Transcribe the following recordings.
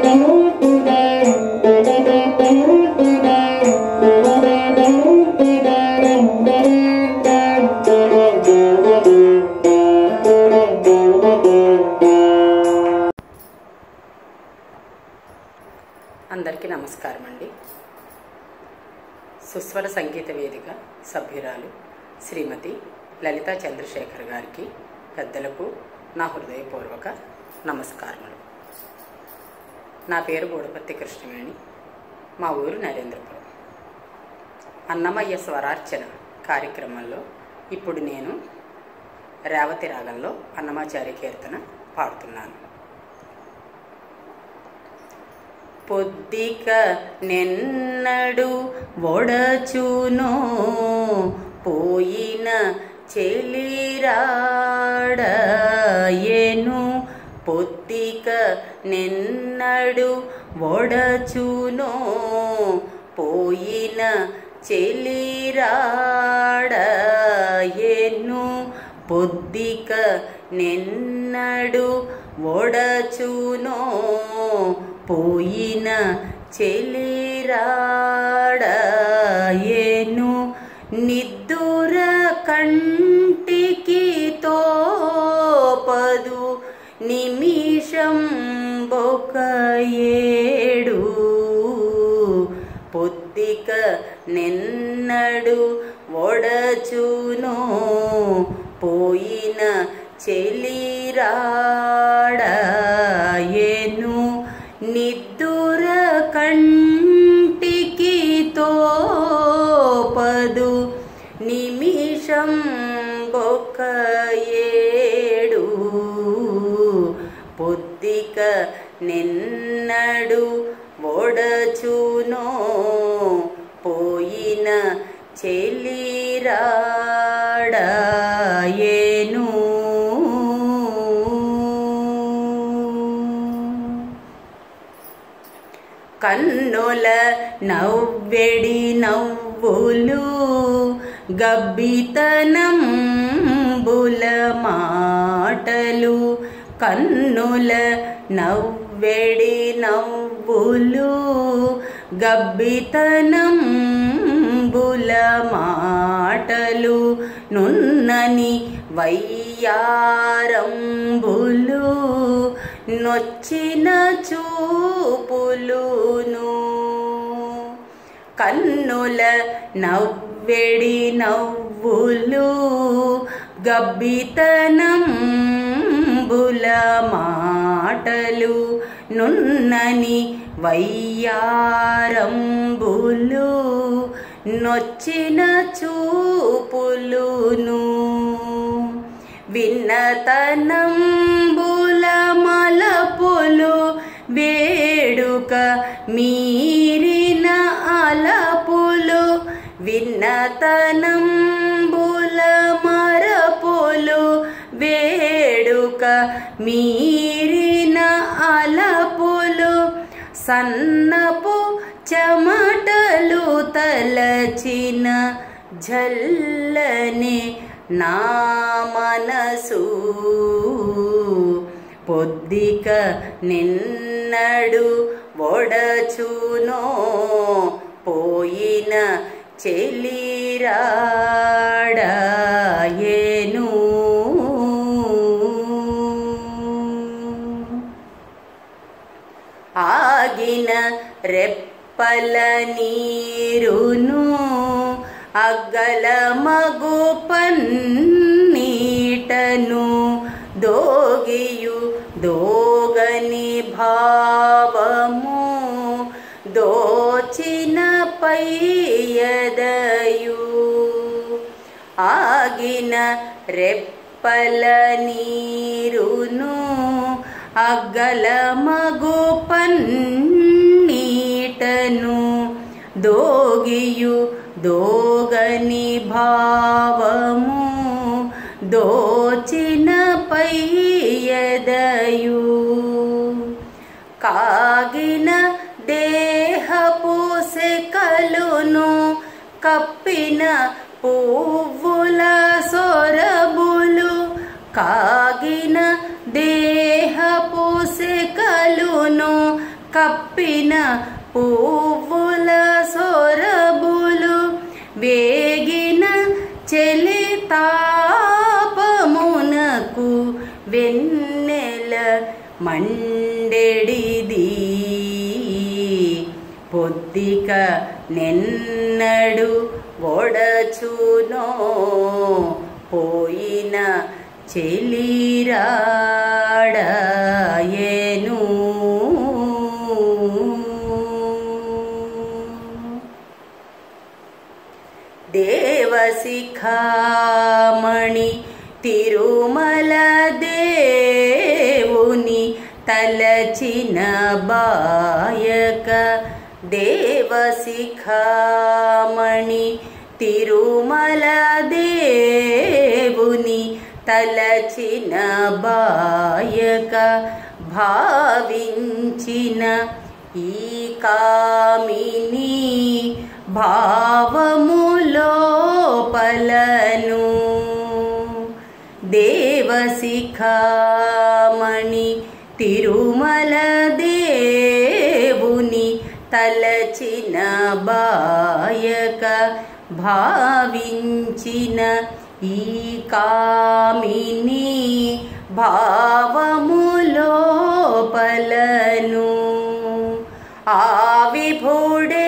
అందరికీ నమస్కారం అండి సుస్వర సంగీత వేదిక సభ్యురాలు శ్రీమతి లలితా చంద్రశేఖర్ గారికి పెద్దలకు నా హృదయపూర్వక నమస్కారములు నా పేరు గూడపత్తి కృష్ణవేణి మా ఊరు నరేంద్రపురం అన్నమయ్య స్వరార్చన కార్యక్రమంలో ఇప్పుడు నేను రేవతి రాగంలో అన్నమాచార్య కీర్తన పాడుతున్నాను పొద్దిక నెన్నడు ఒడచునో పోయిన చెలిరాడయేను పొద్దిక నెన్నడు ఒడచునో పోయిన చెలిరాడయేను పొద్దిక నెన్నడు ఒడచునో పోయిన చెలిరాడయేను నిద్దుర కంటికి తోపదు నిమిషం బొక ఏడు పొద్దిక నిన్నడు ఒడచునో పోయిన చెలిరాడయేను నిద్దుర కంటికి తోపదు నిమిషం బొక్క ఏడు పొద్దిక నిన్నడు ఒడచునో పోయిన చెలిరాడయేను కన్నుల నవ్వెడి నవ్వులు గబ్బితనం బుల మాటలు కన్నుల నవ్వెడి నవ్వులు గబ్బితనం బుల మాటలు నున్నని వయ్యారంబులు నొచ్చిన చూపులును కన్నుల నవ్వెడి నవ్వులు గబ్బితనం బుల మాటలు నున్నని వయ్యారంబులు నొచ్చిన చూపులును విన్నతనం బుల మలపులు వేడుక మీరిన అలపులు విన్నతనం బుల మరపులు వేడుక మీరిన అలపులు సన్నపు చెమటలు తలచిన జల్లనే నా మనసు పొద్దిక నిన్నడు ఒడచునో పోయిన చెలిరాడయేను ఆగిన రెప్పల నీరును అగ్గల మగు పన్నీటను దోగియు దోగని భావము దోచిన పయ్యదయు ఆగిన రెప్పల నీరును అగ్గల మగు పన్నీటను దోగియు దోగని భావము దోచిన పయ్యదయు కాగిన దేహపు సెకలును కప్పిన పువ్వుల సొరబులు కాగిన దేహపు సెకలును కప్పిన పువ్వుల సొరబులు వేగిన చెలి తాపమునకు వెన్నెల మండెడిది పొద్దిక నెన్నడు ఒడచునో పోయిన చెలిరాడయేను దేవశిఖామణి తిరుమల దేవుని తలచిన బాయక దేవశిఖామణి తిరుమల దేవుని తలచిన బాయక భావించిన ఈ కామిని భావములో పలను దేవశిఖామణి తిరుమల దేవుని తలచిన బాయక భావించిన ఈ కామిని భావములో పలను ఆ విభుడే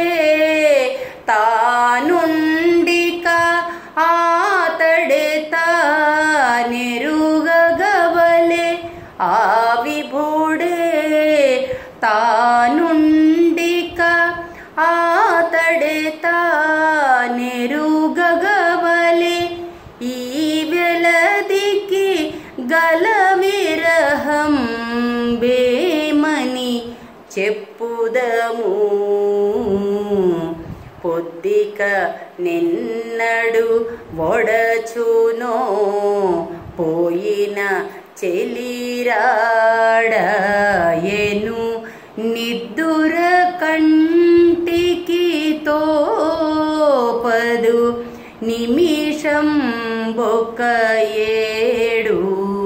తానుండిక ఆతడే తానెరుగగవలే ఆ విభుడే తానుండిక ఆతడే తానెరుగగవలే ఈ వెలదికి గల విరహం బేమని చెప్పుదము పొద్దిక నిన్నడు ఒడచునో పోయిన చెలిరాడయెను నిద్దుర కంటికి తోపదు నిమిషం బొక్క ఏడు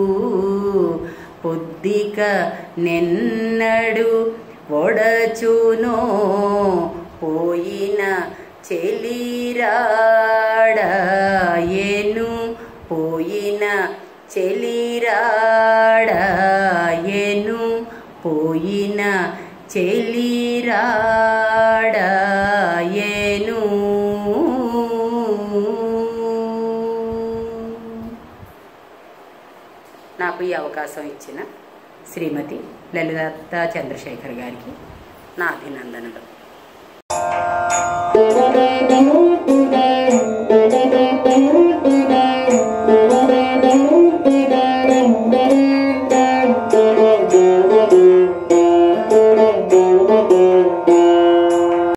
పొద్దిక నిన్నడు ఒడచునో పోయిన చెలిరాడయెను పోయిన చెలిరాడయెను పోయిన చెలిరాడయెను నాకు ఈ అవకాశం ఇచ్చిన శ్రీమతి లలిత చంద్రశేఖర్ గారికి నా అభినందనలు